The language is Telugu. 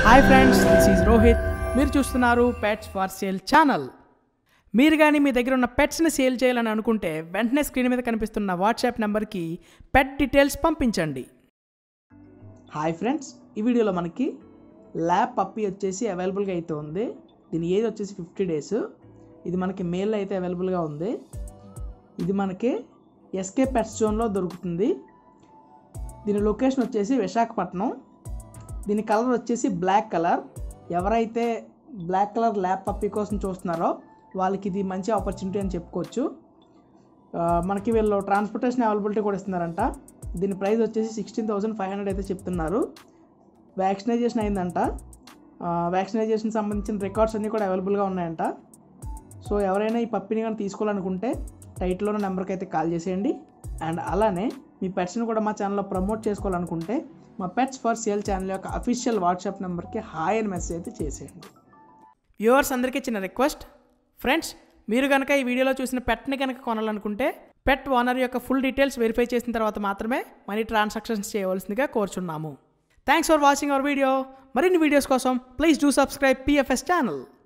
hi friends this is Rohit మీరు చూస్తున్నారు పెట్స్ ఫర్ సేల్ ఛానల్ మీరు కానీ మీ దగ్గర ఉన్న పెట్స్ని సేల్ చేయాలని అనుకుంటే వెంటనే స్క్రీన్ మీద కనిపిస్తున్న వాట్సాప్ నెంబర్కి పెట్ డీటెయిల్స్ పంపించండి హాయ్ ఫ్రెండ్స్ ఈ వీడియోలో మనకి ల్యాబ్ పప్పి వచ్చేసి అవైలబుల్గా అయితే ఉంది దీని ఏజ్ వచ్చేసి ఫిఫ్టీ డేస్ ఇది మనకి మేల్ అయితే అవైలబుల్గా ఉంది ఇది మనకి ఎస్కే పెట్స్ జోన్లో దొరుకుతుంది దీని లొకేషన్ వచ్చేసి విశాఖపట్నం దీని కలర్ వచ్చేసి బ్లాక్ కలర్ ఎవరైతే బ్లాక్ కలర్ ల్యాప్ పప్పీ కోసం చూస్తున్నారో వాళ్ళకి ఇది మంచి ఆపర్చునిటీ అని చెప్పుకోవచ్చు ఆ, మనకి వీళ్ళు ట్రాన్స్పోర్టేషన్ అవైలబిలిటీ కూడా ఇస్తున్నారంట దీని ప్రైస్ వచ్చేసి సిక్స్టీన్ థౌసండ్ ఫైవ్ హండ్రెడ్ అయితే చెప్తున్నారు వ్యాక్సినైజేషన్ అయిందంట ఆ, వ్యాక్సినైజేషన్ సంబంధించిన రికార్డ్స్ అన్నీ కూడా అవైలబుల్గా ఉన్నాయంట సో ఎవరైనా ఈ పప్పిని కానీ తీసుకోవాలనుకుంటే టైటిల్లో ఉన్న నెంబర్కి అయితే కాల్ చేసేయండి అండ్ అలానే మీ పెట్స్ని కూడా మా ఛానల్లో ప్రమోట్ చేసుకోవాలనుకుంటే మా పెట్స్ ఫర్ సేల్ ఛానల్ యొక్క అఫీషియల్ వాట్సాప్ నెంబర్కి హాయ్ అని మెసేజ్ అయితే చేసేయండి వ్యూవర్స్ అందరికీ చిన్న రిక్వెస్ట్ ఫ్రెండ్స్ మీరు కనుక ఈ వీడియోలో చూసిన పెట్ని కనుక కొనాలనుకుంటే పెట్ ఓనర్ యొక్క ఫుల్ డీటెయిల్స్ వెరిఫై చేసిన తర్వాత మాత్రమే మనీ ట్రాన్సాక్షన్స్ చేయవలసిందిగా కోరుచున్నాము thanks for watching our video మరిన్ని వీడియోస్ కోసం please do subscribe PFS channel